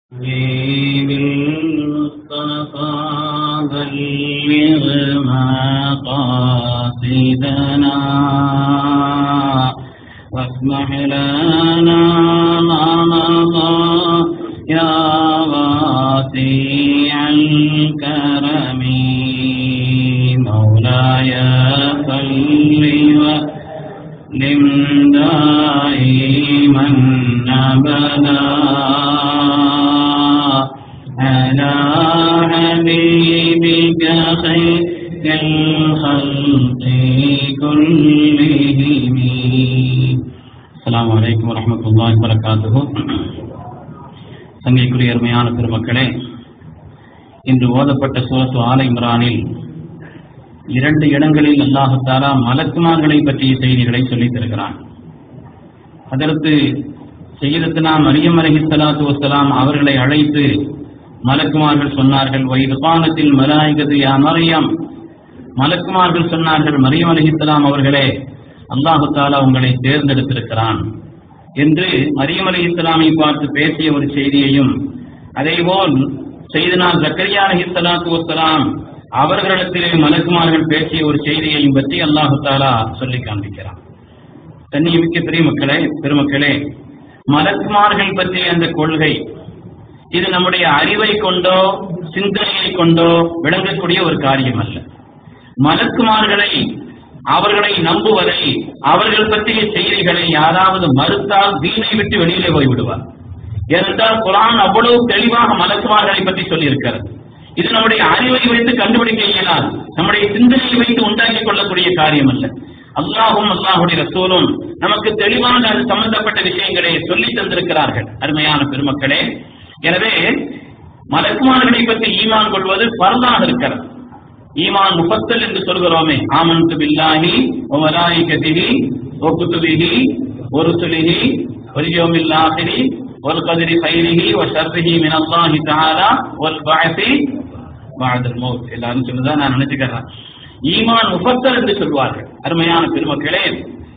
بالمصطفى بلغ مقاصدنا واسمح لنا ما مضى يا واسع الكرم مولاي صل وسلم دائما ابدا على حبيبك خير الخلق كلهم السلام عليكم ورحمة الله وبركاته சங்கைக்குரிய அருமையான பெருமக்களே இன்று ஓதப்பட்ட சூரத்து ஆல இம்ரானில் இரண்டு இடங்களில் அல்லாஹு தாலா மலக்குமார்களை பற்றிய செய்திகளை சொல்லித் தருகிறான் அதற்கு செய்யதத்தினா மரியம் அலஹி சலாத்து வசலாம் அவர்களை அழைத்து மலக்குமார்கள் சொன்னார்கள் வைதுபானத்தில் மலாய்கது யா மரியம் மலக்குமார்கள் சொன்னார்கள் மரியம் அலஹிஸ்லாம் அவர்களே அல்லாஹு தாலா உங்களை தேர்ந்தெடுத்திருக்கிறான் என்று மரியம் அலஹிஸ்லாமை பார்த்து பேசிய ஒரு செய்தியையும் அதேபோல் செய்தனா ஜக்கரியா அலஹிஸ்லாத்து வசலாம் அவர்களிடத்திலே மலக்குமார்கள் பேசிய ஒரு செய்தியையும் பற்றி அல்லாஹு தாலா சொல்லி காண்பிக்கிறான் தன்னியமிக்க பெருமக்களே பெருமக்களே மலக்குமார்கள் பற்றிய அந்த கொள்கை இது நம்முடைய அறிவை கொண்டோ சிந்தனையை கொண்டோ விளங்கக்கூடிய ஒரு காரியம் அல்ல மலக்குமார்களை அவர்களை நம்புவதை அவர்கள் பற்றிய செய்திகளை யாராவது மறுத்தால் வீணை விட்டு வெளியிலே போய்விடுவார் ஏனென்றால் குரான் அவ்வளவு தெளிவாக மலக்குமார்களை பற்றி சொல்லியிருக்கிறது இது நம்முடைய அறிவை வைத்து கண்டுபிடிக்க இயலாது நம்முடைய சிந்தனையை வைத்து உண்டாக்கிக் கொள்ளக்கூடிய காரியம் அல்ல அல்லாஹும் அல்லாஹுடைய ரசூலும் நமக்கு தெளிவான அது சம்பந்தப்பட்ட விஷயங்களை சொல்லி தந்திருக்கிறார்கள் அருமையான பெருமக்களே எனவே மலக்குமார்களை பற்றி ஈமான் கொள்வது பரதாக இருக்கிறது ஈமான் முப்பத்தல் என்று சொல்கிறோமே ஆமன்து பில்லாஹி ஒமலாயிகதிஹி ஒக்குத்துபிஹி ஒரு சுலிஹி ஒரியோமில்லாஹிரி ஒரு கதிரி ஃபைரிஹி ஒ ஷர்ரிஹி மின் அல்லாஹி தஆலா ஒல் பஅசி பாதல் மௌத் எல்லாரும் சொன்னதா நான் நினைச்சுக்கிறேன் ஈமான் முஃபத்தல் என்று சொல்வார்கள் அருமையான பெருமக்களே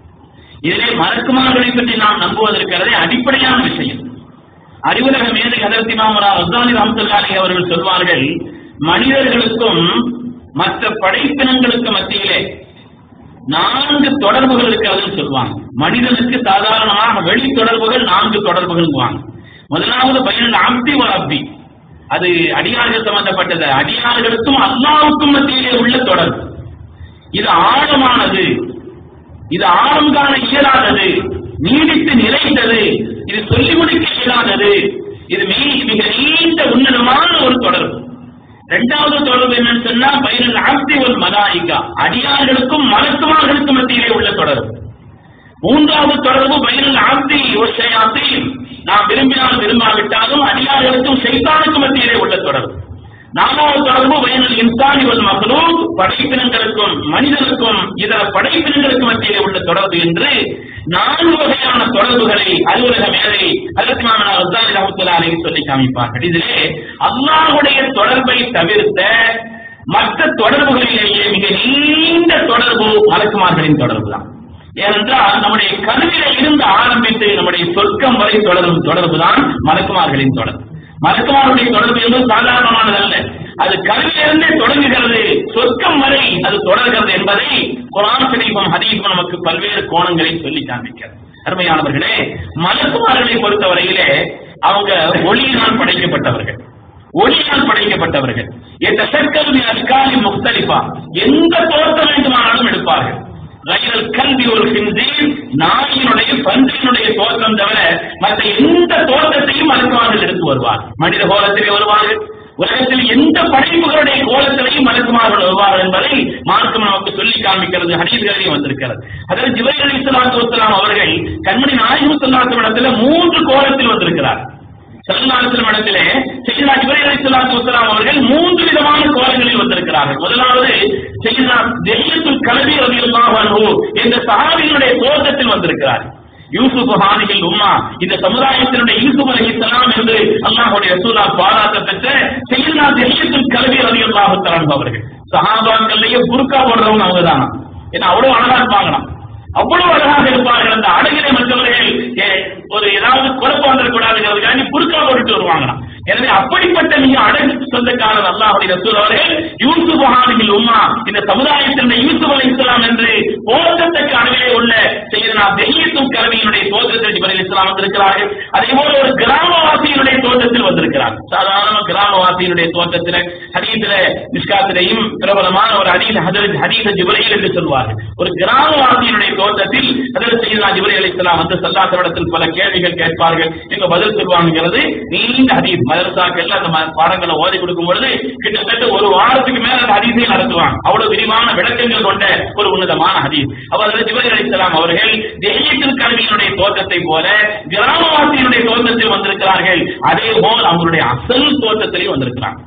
இதிலே மலக்குமார்களை பற்றி நாம் நம்புவதற்கிறதே அடிப்படையான விஷயம் அறிவுலக மேதை ஹதரத் இமாமரா ரசானி ராமத்துல்லாலி அவர்கள் சொல்வார்கள் மனிதர்களுக்கும் மற்ற படைப்பினங்களுக்கு மத்தியிலே நான்கு தொடர்புகள் இருக்கிறதுன்னு சொல்லுவாங்க மனிதனுக்கு சாதாரணமாக வெளி தொடர்புகள் நான்கு தொடர்புகள் முதலாவது பயன் அப்தி ஒரு அப்தி அது அடியார்கள் சம்பந்தப்பட்டது அடியார்களுக்கும் அல்லாவுக்கும் மத்தியிலே உள்ள தொடர்பு இது ஆழமானது இது ஆழம் காண இயலாதது நீடித்து நிலைத்தது இது சொல்லி முடிக்க இயலாதது இது மிக நீண்ட உன்னதமான ஒரு தொடர்பு இரண்டாவது தொடர்பு என்னன்னு சொன்னா பயிரில் ஆப்தி ஒரு மலாயிகா அடியார்களுக்கும் மலக்குமார்களுக்கும் மத்தியிலே உள்ள தொடர்பு மூன்றாவது தொடர்பு பயிரில் ஆப்தி ஒரு ஷயாத்தையும் நாம் விரும்பினால் விரும்பாவிட்டாலும் அடியார்களுக்கும் செய்தானுக்கும் மத்தியிலே உள்ள தொடர்பு நாலாவது தொடர்பு வயனில் இன்சானி ஒரு மகளும் படைப்பினங்களுக்கும் மனிதனுக்கும் இதர படைப்பினங்களுக்கும் மத்தியிலே உள்ள தொடர்பு என்று நான்கு வகையான தொடர்புகளை அலுவலக மேலை அல்லாஹி சொல்லி காமிப்பார்கள் இதிலே அல்லாஹுடைய தொடர்பை தவிர்த்த மற்ற தொடர்புகளிலேயே மிக நீண்ட தொடர்பு மலக்குமார்களின் தொடர்பு தான் ஏனென்றால் நம்முடைய கருவில இருந்து ஆரம்பித்து நம்முடைய சொர்க்கம் வரை தொடரும் தொடர்பு தான் மலக்குமார்களின் தொடர்பு மலக்குமாருடைய தொடர்பு என்பது சாதாரணமானதல்ல அது கருவிலிருந்தே தொடங்குகிறது சொர்க்கம் வரை அது தொடர்கிறது என்பதை குரான் ஷரீஃபும் ஹதீஃபும் நமக்கு பல்வேறு கோணங்களை சொல்லி காண்பிக்கிறது அருமையானவர்களே மலக்குமார்களை பொறுத்தவரையிலே அவங்க ஒளியினால் படைக்கப்பட்டவர்கள் ஒளியால் படைக்கப்பட்டவர்கள் எந்த சற்கல்வி அஸ்காலி முக்தலிப்பா எந்த தோற்றம் வேண்டுமானாலும் எடுப்பார்கள் ரயில் கல்வி ஒரு ஹிந்தீர் நாயினுடைய பன்றியினுடைய தோற்றம் தவிர மற்ற எந்த தோற்றத்தையும் மலக்குமார்கள் எடுத்து வருவார் மனித கோலத்திலே வருவார்கள் உலகத்தில் எந்த படைப்புகளுடைய கோலத்திலையும் மலக்குமார்கள் வருவார்கள் என்பதை மார்க்கம் நமக்கு சொல்லி காண்பிக்கிறது ஹரீஸ்களிலும் வந்திருக்கிறது அதாவது ஜிபரி அலி சலாத்து வசலாம் அவர்கள் கண்மணி நாயகம் சொல்லாத்த இடத்துல மூன்று கோலத்தில் வந்திருக்கிறார் சல்லாத்திரம் இடத்திலே செய்தா ஜிபரி அலி சலாத்து வசலாம் அவர்கள் மூன்று விதமான கோலங்களில் வந்திருக்கிறார்கள் முதலாவது செய்தா தெய்யத்துல் கல்வி ரவியல்லாஹு என்ற சஹாபிகளுடைய தோற்றத்தில் வந்திருக்கிறார் யூசுப் ஹானிகள் உம்மா இந்த சமுதாயத்தினுடைய யூசுப் அலைஹிஸ்ஸலாம் என்று அல்லாஹ்வுடைய ரசூலா பாராட்ட பெற்ற செய்யனா தெய்யத்துல் கல்வி ரலியல்லாஹு தஆலா அவர்கள் சஹாபாக்கள்லயே புர்கா போடுறவங்க அவங்க தான் ஏன்னா அவ்வளவு அழகா இருப்பாங்களாம் அவ்வளவு அழகாக இருப்பார்கள் அந்த அழகிலே மற்றவர்கள் ஏ, ஒரு ஏதாவது குழப்பம் வந்துடக்கூடாதுங்கிறதுக்காக புர்கா போட்டுட்டு வருவாங்களாம் எனவே அப்படிப்பட்ட மிக அழகு சொந்தக்காரர் அல்லாஹுடைய ரசூல் அவர்கள் யூசுப் ஹாதிமில் உம்மா இந்த சமுதாயத்தினுடைய யூசுப் அலை இஸ்லாம் என்று போற்றத்தக்க அளவிலே உள்ள செய்தனா தெய்யத்தும் கரவியினுடைய தோற்றத்தில் ஜிபரில் இஸ்லாம் வந்திருக்கிறார்கள் அதே போல ஒரு கிராமவாசியினுடைய தோற்றத்தில் வந்திருக்கிறார் சாதாரண கிராமவாசியினுடைய தோற்றத்தில் ஹதீஸ்ல நிஷ்காத்திலையும் பிரபலமான ஒரு ஹதீஸ் ஹதரத் ஹதீஸ் ஜிபரையில் என்று சொல்வார்கள் ஒரு கிராமவாசியினுடைய தோற்றத்தில் ஹதரத் செய்தனா ஜிபரி அலை இஸ்லாம் வந்து சல்லாசவிடத்தில் பல கேள்விகள் கேட்பார்கள் இங்க பதில் சொல்வாங்கிறது நீண்ட ஹதீஸ் மதரசாக்கள் அந்த ம- பாடங்களை ஓதி கொடுக்கும் பொழுது கிட்டத்தட்ட ஒரு வாரத்துக்கு மேல அந்த ஹதீஸை நடத்துவாங்க அவ்வளவு விரிவான விளக்கங்கள் கொண்ட ஒரு உன்னதமான ஹதீஸ் அவர் ஜிபரி அலிஸ்லாம் அவர்கள் தெய்யத்தில் கல்வியினுடைய தோற்றத்தை போல கிராமவாசியினுடைய தோற்றத்தில் வந்திருக்கிறார்கள் அதே போல் அவங்களுடைய அசல் தோற்றத்திலையும் வந்திருக்கிறாங்க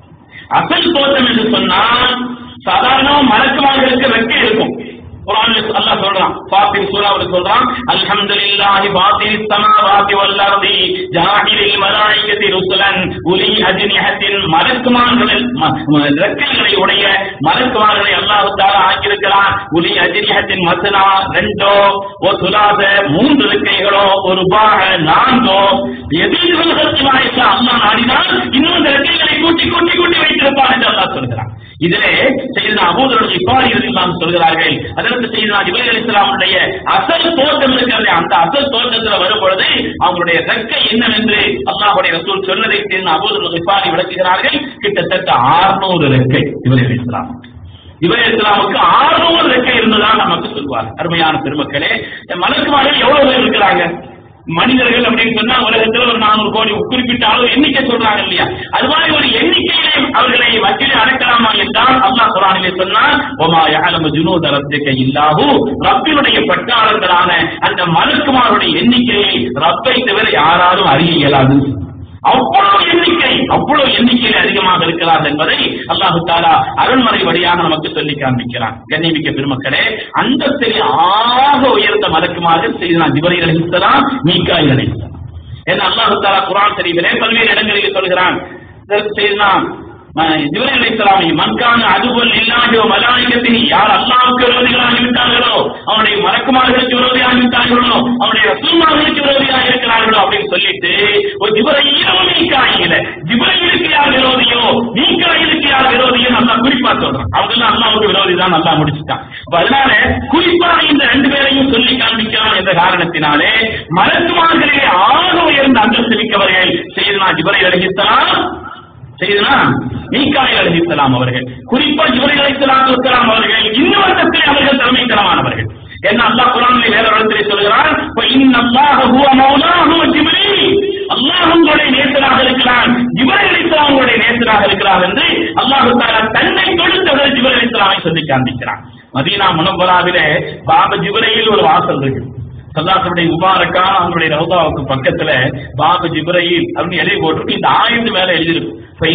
அசல் தோற்றம் என்று சொன்னால் சாதாரண மலக்குமார்களுக்கு ரெக்கை இருக்கும் குர்ஆன்ல அல்லாஹ் சொல்றான் ஃபாத்திர் சூராவுல சொல்றான் அல்ஹம்துலில்லாஹி பாத்திரிஸ் ஸமாவாதி வல் அர்தி ஜாஹிலில் மலாயிகதி ருசுலன் உலி அஜ்னிஹத்தின் மலக்குமார்கள் ம- ம- ரெக்கைகளை உடைய மலக்குமார்களை அல்லாஹ் தஆலா ஆக்கியிருக்கிறான் உலி அஜ்னிஹத்தின் மஸ்னா ரெண்டோ ஒரு சுலாச மூன்று ரெக்கைகளோ ஒரு பாக நான்கோ எதிர்கள் ஹத்திமாயிஷா அல்லாஹ் நாடினால் இன்னும் இந்த ரெக்கைகளை கூட்டி கூட்டி கூட்டி வைத்திருப்பான் என்று அல்லாஹ் சொல்கிறான் இதிலே செய்தா அபூதர்கள் இப்பாரி இஸ்லாம் சொல்கிறார்கள் அதற்கு செய்தா இவர்கள் அலிஸ்லாமுடைய அசல் தோற்றம் இருக்கிறது அந்த அசல் தோற்றத்தில் வரும் பொழுது அவங்களுடைய ரெக்கை என்னவென்று அல்லாஹுடைய ரசூல் சொன்னதை செய்த அபூதர்கள் இப்பாரி விளக்குகிறார்கள் கிட்டத்தட்ட 600 ரெக்கை இவர்கள் இஸ்லாம் இவர்கள் இஸ்லாமுக்கு 600 ரெக்கை இருந்ததாக நமக்கு சொல்வார் அருமையான பெருமக்களே மலக்குமார்கள் எவ்வளவு பேர் இருக்கிறாங்க மனிதர்கள் அப்படின்னு சொன்னா உலகத்துல ஒரு நானூறு கோடி குறிப்பிட்ட அளவு எண்ணிக்கை சொல்றாங்க இல்லையா அது மாதிரி ஒரு எண்ணிக்கையிலே அவர்களை வச்சிலே அடக்கலாமா என்றால் அல்லாஹ் குரானிலே சொன்னால் ஒமா யஅலமு ஜுனூத ரப்பிக இல்லாஹு ரப்பினுடைய பட்டாளர்களான அந்த மலக்குமாருடைய எண்ணிக்கையை ரப்பை தவிர யாராலும் அறிய இயலாது அவ்வளவு எண்ணிக்கை அவ்வளவு எண்ணிக்கையில் அதிகமாக இருக்கிறார் என்பதை அல்லாஹு தாலா அருண்மறை வழியாக நமக்கு சொல்லி காண்பிக்கிறான் கண்ணிமிக்க பெருமக்களே அந்த சரி ஆக உயர்ந்த மலக்குமாறு செய்தான் ஜிபரி அலிஸ்லாம் மீக்காய் அலிஸ்லாம் என்ன அல்லாஹு தாலா குரான் தெரிவிலே பல்வேறு இடங்களில் சொல்கிறான் செய்தான் ஜிபரி அலிஸ்லாமை மன்கான அதுபோல் இல்லாஹோ மலாயிகத்தினி யார் அல்லாவுக்கு விரோதிகளாகி விட்டார்களோ அவனுடைய மலக்குமார்களுக்கு விரோதியாக விட்டார்களோ அவனுடைய ரசூல்மார்களுக்கு விரோதியாக இருக்கிறார்களோ அப்படின்னு சொல்லிட்டு ஒரு ஜிபரையிலோ மீக்காயில ஜிபரையிலுக்கு யார் விரோதியோ மீக்காயிலுக்கு யார் விரோதியோ நல்லா குறிப்பா சொல்றான் அவங்க எல்லாம் அல்லாவுக்கு விரோதி தான் நல்லா முடிச்சுட்டான் அப்ப அதனால குறிப்பா இந்த ரெண்டு பேரையும் சொல்லி காண்பிக்கலாம் என்ற காரணத்தினாலே மலக்குமார்களிலே ஆக உயர்ந்த அந்தஸ்து மிக்கவர்கள் செய்தனா ஜிபரை அழகித்தலாம் செய்தனா மீக்காய் அலிஸ்லாம் அவர்கள் குறிப்பா ஜிபரி அலிஸ்லாம் இருக்கலாம் அவர்கள் இன்னும் அந்தத்திலே அவர்கள் தலைமைத்தனமானவர்கள் என்ன அல்லாஹ் குரானிலே வேற இடத்திலே சொல்கிறான் "வ இன்னல்லாஹ ஹுவ மௌலாஹு வ ஜிப்ரீல்." அல்லாஹ் உங்களுடைய நேசராக இருக்கிறான் ஜிபரி அலிஸ்லாம் உங்களுடைய நேசராக இருக்கிறார் என்று அல்லாஹ் தஆலா தன்னை கொடுத்தவர் ஜிபரி அலிஸ்லாமை சொல்லி காண்பிக்கிறான் மதீனா முனவராவிலே பாப ஜிப்ரையில் ஒரு வாசல் இருக்கு சல்லாசனுடைய முபாரக்கான அவங்களுடைய ரவுதாவுக்கு பக்கத்துல பாபு ஜிப்ரயில் அப்படின்னு எழுதி போட்டிருக்கு இந்த ஆயுத மேல எழுதிருக்கு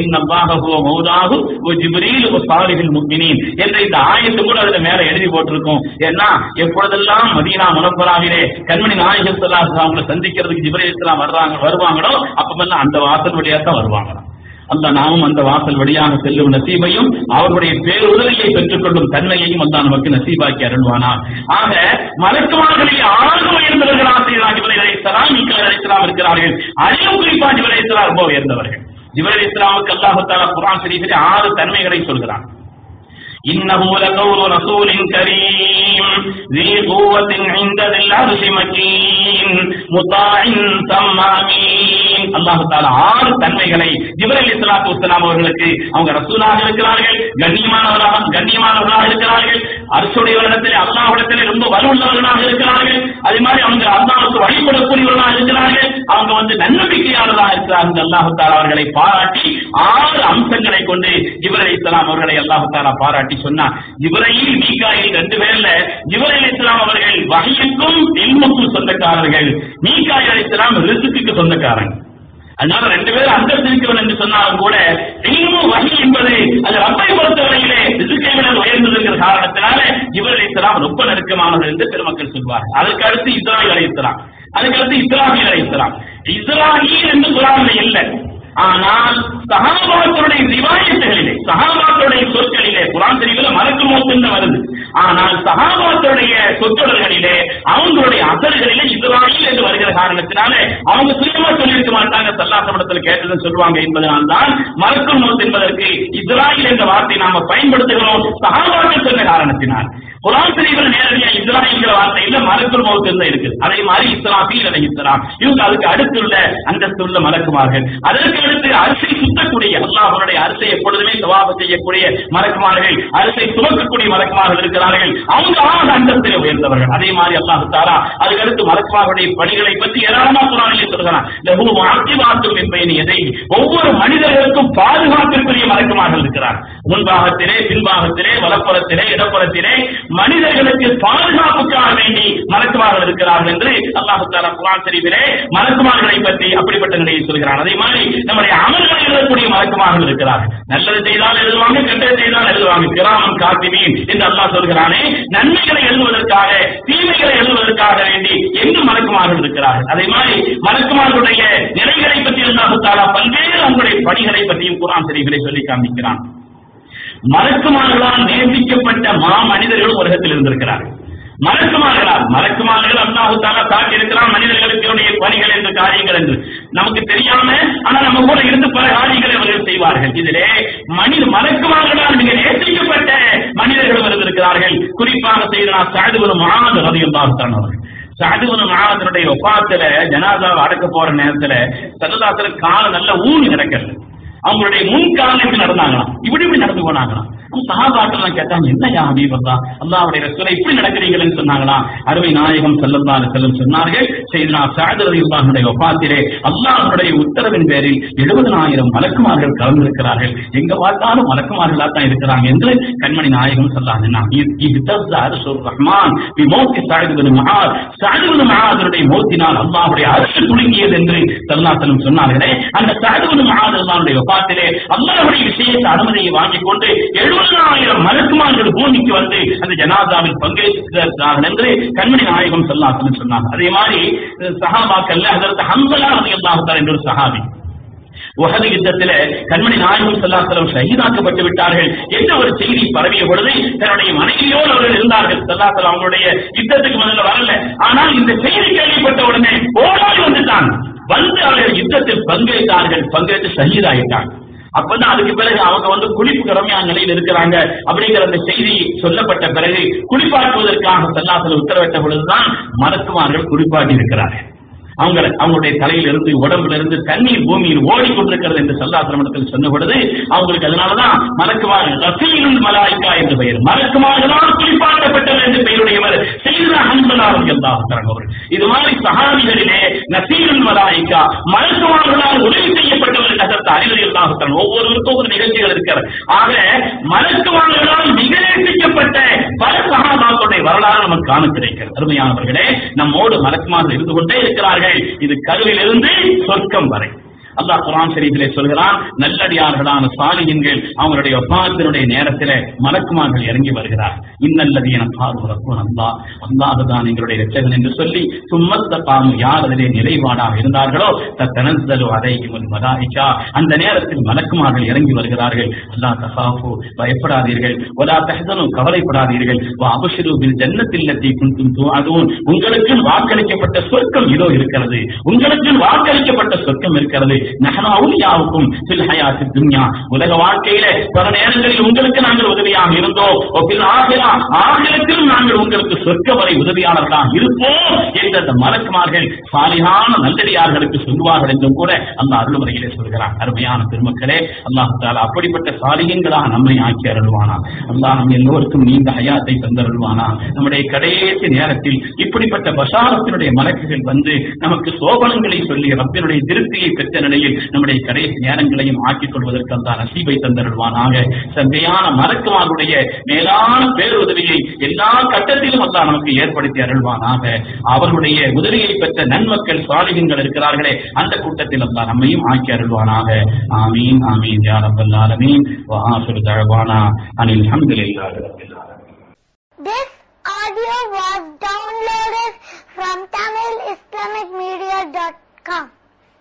மௌதாகு ஜிப்ரீல் சாலிஹில் முக்மினீன் என்ற இந்த ஆயத்து கூட அதுல மேல எழுதி போட்டிருக்கும் ஏன்னா எப்பொழுதெல்லாம் மதீனா முனப்பராவிலே கண்மணி நாயகர் சல்லாஸ் அவங்களை சந்திக்கிறதுக்கு ஜிப்ரீல் இஸ்லாம் வர்றாங்க வருவாங்களோ அப்பமெல்லாம் அந்த வாசல் வழியா தான் வருவாங்களாம் அல்ல நாமும் அந்த வாசல் வழியாக செல்லும் நசீபையும் அவர்களுடைய பேருதவியை பெற்றுக் கொள்ளும் தன்மையையும் அல்லா நமக்கு நசீபாக்கி அருள்வானார் ஆக மலக்குமார்களை ஆறு உயர்ந்தவர்களாக ஜிபலை அழைத்தலாம் மீக்கல் அழைத்தலாம் இருக்கிறார்கள் அதிலும் குறிப்பா ஜிபலை அழைத்தலாம் ரொம்ப உயர்ந்தவர்கள் ஜிபலை இஸ்லாமுக்கு அல்லாஹு தாலா குரான் ஷரீஃபிலே ஆறு தன்மைகளை சொல்கிறான் إنه لقول رسول كريم ذي قوة عند ذي العرش مكين مطاع ثم أمين அல்லாஹு தாலா ஆறு தன்மைகளை ஜிப்ரீல் இஸ்லாத்து வஸ்ஸலாம் அவர்களுக்கு அவங்க ரசூலாக இருக்கிறார்கள் கண்ணியமானவராக கண்ணியமானவர்களாக இருக்கிறார்கள் அரசுடையவரிடத்தில் அல்லாஹ்விடத்தில் ரொம்ப வலுவுள்ளவர்களாக இருக்கிறார்கள் அதே மாதிரி அவங்க அல்லாஹ்வுக்கு வழிபடக்கூடியவர்களாக இருக்கிறார்கள் அவங்க வந்து நன்னம்பிக்கையாளர்களாக இருக்கிறார்கள் அல்லாஹு தாலா அவர்களை பாராட்டி ஆறு அம்சங்களை கொண்டு ஜிப்ரீல் இஸ்லாம் அவர்களை அல்லாஹு தாலா பாராட்டி சொன்னார் ஜிப்ரீல் மீகாயில் ரெண்டு பேர்ல ஜிப்ரீல் இஸ்லாம் அவர்கள் வகையுக்கும் இல்முக்கும் சொந்தக்காரர்கள் மீகாயில் இஸ்லாம் ரிசுக்கு சொந்தக்காரங்க அதனால ரெண்டு பேரும் அந்தஸ்து இருக்கிறவன் என்று சொன்னாலும் கூட இல்மு வகி என்பது அது ரப்பை பொறுத்தவரையிலே ரிசுக்கை விட உயர்ந்ததுங்கிற காரணத்தினால ஜிப்ரீல் இஸ்லாம் ரொம்ப நெருக்கமானது என்று பெருமக்கள் சொல்வார் அதுக்கு அடுத்து இஸ்ராயில் அலைஹிஸ்ஸலாம் அதுக்கு அடுத்து இஸ்லாமியல் அலைஹிஸ்ஸலாம் இஸ்ராயில் என்று குரான்ல இல்லை ஆனால் சகாபாக்களுடைய ரிவாயத்துகளிலே சகாபாக்களுடைய சொற்களிலே குரான் தெரிவில் மலக்கு மோத்து வருது ஆனால் சகாபாக்களுடைய சொற்றொடர்களிலே அவங்களுடைய அசல்களிலே இஸ்ராயில் என்று வருகிற காரணத்தினால அவங்க சுயமா சொல்லியிருக்க மாட்டாங்க சல்லாசமடத்தில் கேட்டதுன்னு சொல்லுவாங்க என்பதனால்தான் மலக்கு மோத் என்பதற்கு இஸ்ராயில் என்ற வார்த்தை நாம பயன்படுத்துகிறோம் சகாபாக்கள் சொன்ன காரணத்தினால் குரான் தெரிவில் நேரடியா இஸ்ராயில்ங்கிற வார்த்தை இல்ல மலக்குள் மௌத்து தான் இருக்குது அதே மாதிரி இஸ்ராஃபீல் அலை இஸ்லாம் இவங்க அதுக்கு அடுத்துள்ள அந்தஸ்துள்ள மலக்குமார்கள் அதற்கு அடுத்து அரிசை சுத்தக்கூடிய அல்லாஹனுடைய அரிசை எப்பொழுதுமே சவாபம் செய்யக்கூடிய மலக்குமார்கள் அரிசை துவக்கக்கூடிய மலக்குமார்கள் இருக்கிறார்கள் அவங்க ஆக அந்தஸ்திலே உயர்ந்தவர்கள் அதே மாதிரி அல்லாஹு தாரா அதுக்கு அடுத்து மலக்குமார்களுடைய பணிகளை பற்றி ஏராளமா குரானிலே சொல்கிறான் லகு ஆக்கிவாக்கும் என்பதை எதை ஒவ்வொரு மனிதர்களுக்கும் பாதுகாப்பிற்குரிய மலக்குமார்கள் இருக்கிறார் முன்பாகத்திலே பின்பாகத்திலே வலப்புறத்திலே இடப்புறத்திலே மனிதர்களுக்கு பாதுகாப்புக்காக வேண்டி மலக்குமார்கள் இருக்கிறார்கள் என்று அல்லாஹு தாலா குரான் தெரிவிலே மலக்குமார்களை பற்றி அப்படிப்பட்ட நிலையை சொல்கிறான் அதே மாதிரி நம்முடைய அமல்களை எழுதக்கூடிய மலக்குமார்கள் இருக்கிறார்கள் நல்லது செய்தால் எழுதுவாங்க கெட்டது செய்தால் எழுதுவாங்க கிராமம் காத்திமீன் என்று அல்லாஹ் சொல்கிறானே நன்மைகளை எழுதுவதற்காக தீமைகளை எழுதுவதற்காக வேண்டி எங்கு மலக்குமார்கள் இருக்கிறார்கள் அதே மாதிரி மலக்குமார்களுடைய நிலைகளை பற்றி அல்லாஹு தாலா பல்வேறு அவங்களுடைய பணிகளை பற்றியும் குரான் தெரிவிலே சொல்லி காண்பிக்கிறான் மலக்குமார்களால் நேசிக்கப்பட்ட மா மனிதர்களும் உலகத்தில் இருந்திருக்கிறார்கள் மலக்குமார்களால் மலக்குமார்கள் அல்லாஹு தாலா காட்டி இருக்கிறான் மனிதர்களுக்கு பணிகள் என்று காரியங்கள் என்று நமக்கு தெரியாம ஆனா நம்ம கூட இருந்து பல காரியங்களை அவர்கள் செய்வார்கள் இதிலே மனித மலக்குமார்களால் மிக நேசிக்கப்பட்ட மனிதர்களும் இருந்திருக்கிறார்கள் குறிப்பாக செய்தனா சாதுவரும் மகாது ரதியும் பார்த்தான் அவர்கள் சாதுவனு மகாதனுடைய ஒப்பாத்துல ஜனாதாவை அடக்க போற நேரத்துல சரதாசர காலம் நல்ல ஊனி கிடக்கிறது அவங்களுடைய முன்காலத்தில் நடந்தாங்களாம் இப்படி இப்படி நடந்து போனாங்களாம் சகாபாக்கெல்லாம் கேட்டாங்க என்னையா ஹபீபல்லா அல்லாவுடைய ரசூலை இப்படி நடக்கிறீங்கன்னு சொன்னாங்களா அருமை நாயகம் செல்லல்லா செல்லும் சொன்னார்கள் செய்தனா சாதரதி அல்லாஹனுடைய ஒப்பாத்திலே அல்லாஹனுடைய உத்தரவின் பேரில் எழுபதனாயிரம் மலக்குமார்கள் கலந்திருக்கிறார்கள் எங்க பார்த்தாலும் மலக்குமார்களா தான் இருக்கிறாங்க என்று கண்மணி நாயகம் சொல்லாங்க ரஹ்மான் மோத்தி சாயுது மகார் சாயுது மகாதனுடைய மோத்தினால் அல்லாஹுடைய அரசு துணுங்கியது என்று சல்லாசலம் சொன்னார்களே அந்த சாயுது மகாத் அல்லாஹுடைய ஒப்பாத்திலே அல்லாஹுடைய விஷயத்தை அனுமதியை வாங்கிக் கொண்டு எழுபதாயிரம் மலக்குமார்கள் பூமிக்கு வந்து அந்த ஜனாதாவில் பங்கேற்கிறார்கள் என்று கண்மணி நாயகம் சொல்லாசலம் சொன்னாங்க அதே மாதிரி சஹாபாக்கல்ல அதற்கு ஹம்பலா அல்லாஹார் என்ற ஒரு சஹாபி உகது யுத்தத்தில கண்மணி நாயகம் செல்லாசலம் ஷஹீதாக்கப்பட்டு விட்டார்கள் என்ற ஒரு செய்தி பரவிய பொழுது தன்னுடைய மனைவியோடு அவர்கள் இருந்தார்கள் செல்லாசலம் அவங்களுடைய யுத்தத்துக்கு முதல்ல வரல ஆனால் இந்த செய்தி கேள்விப்பட்ட உடனே ஓடாடி வந்துட்டாங்க வந்து அவர்கள் யுத்தத்தில் பங்கேற்றார்கள் பங்கேற்று ஷஹீதாயிட்டாங்க அப்பதான் அதுக்கு பிறகு அவங்க வந்து குளிப்பு கடமையான நிலையில் இருக்கிறாங்க அப்படிங்கிற அந்த செய்தி சொல்லப்பட்ட பிறகு குளிப்பாட்டுவதற்காக செல்லாசல உத்தரவிட்ட பொழுதுதான் மருத்துவர்கள் குளிப்பாட்டி இருக்கிறார்கள் அவங்க அவங்களுடைய தலையில இருந்து உடம்புல இருந்து தண்ணீர் பூமியில் ஓடிக்கொண்டிருக்கிறது என்று சல்லாசிரமத்தில் சொன்ன பொழுது அவங்களுக்கு அதனாலதான் மலக்குமார்கள் ரசீலுல் மலாய்க்கா என்று பெயர் மலக்குமார்களால் குளிப்பாட்டப்பட்டவர் என்று பெயருடையவர் செய்த அன்பலாரும் எல்லாத்தாங்க இது மாதிரி சகாபிகளிலே நசீலுல் மலாய்க்கா மலக்குமார்களால் உதவி செய்யப்பட்டவர் கதத்த அறிவுரை எல்லாத்தாங்க ஒவ்வொருவருக்கும் ஒரு நிகழ்ச்சிகள் இருக்கிறது ஆக மலக்குமார்களால் மிக நேசிக்கப்பட்ட பல சகாபாக்களுடைய வரலாறு நமக்கு காண கிடைக்கிறது அருமையானவர்களே நம்மோடு மலக்குமார்கள் இருந்து கொண்டே இருக்கிறார்கள் இது கருவிலிருந்து சொர்க்கம் வரை அல்லாஹ் குரான் ஷரீஃபிலே சொல்கிறான் நல்லடியார்களான சாலிகின்கள் அவங்களுடைய ஒப்பாத்தினுடைய நேரத்தில் மலக்குமார்கள் இறங்கி வருகிறார் இன்னல்லது என பார்வரக்கும் அல்லா அல்லாஹுதான் எங்களுடைய ரட்சகன் என்று சொல்லி சும்மத்த பாமு யார் அதிலே நிறைவாடாக இருந்தார்களோ தனந்தலு அதை மலாய்க்கா அந்த நேரத்தில் மலக்குமார்கள் இறங்கி வருகிறார்கள் அல்லாஹ் தசாஃபு பயப்படாதீர்கள் ஒலா தஹதனும் கவலைப்படாதீர்கள் அபஷரு பில் ஜன்னத்தில்லத்தை குந்தும் அதுவும் உங்களுக்கு வாக்களிக்கப்பட்ட சொர்க்கம் இதோ இருக்கிறது உங்களுக்கு வாக்களிக்கப்பட்ட சொர்க்கம் இருக்கிறது நகனாவுக்கும் சில் ஹயாத்தி துன்யா உலக வாழ்க்கையில பல நேரங்களில் உங்களுக்கு நாங்கள் உதவியாக இருந்தோம் ஆகிரா ஆகிரத்திலும் நாங்கள் உங்களுக்கு சொர்க்க வரை உதவியாளர்களாக இருப்போம் என்று அந்த மலக்குமார்கள் சாலிகான நல்லடியார்களுக்கு சொல்லுவார்கள் என்றும் கூட அந்த அருள்முறையிலே சொல்கிறார் அருமையான பெருமக்களே அல்லாஹு தாலா அப்படிப்பட்ட சாலிகங்களாக நம்மை ஆக்கி அருள்வானா அல்லாஹ் நம் எல்லோருக்கும் நீண்ட ஹயாத்தை தந்தருள்வானா நம்முடைய கடைசி நேரத்தில் இப்படிப்பட்ட பசாரத்தினுடைய மலக்குகள் வந்து நமக்கு சோபனங்களை சொல்லி ரப்பினுடைய திருப்தியை பெற்ற நிலையில் நம்முடைய கடைசி நேரங்களையும் ஆக்கிக் கொள்வதற்கு அந்த நசீபை தந்தருள்வானாக சந்தையான மலக்குமாருடைய மேலான பேருதவியை எல்லா கட்டத்திலும் அல்லா நமக்கு ஏற்படுத்தி அருள்வானாக அவர்களுடைய உதவியை பெற்ற நன்மக்கள் சாலிகங்கள் இருக்கிறார்களே அந்த கூட்டத்தில் அல்லா நம்மையும் ஆக்கி அருள்வானாக ஆமீன் ஆமீன் யா ரப்பல் ஆலமீன் வ ஆஃபிரு தஅவானா அனில் ஹம்துலில்லாஹி ரப்பில் ஆலமீன் This audio was downloaded from TamilIslamicMedia.com.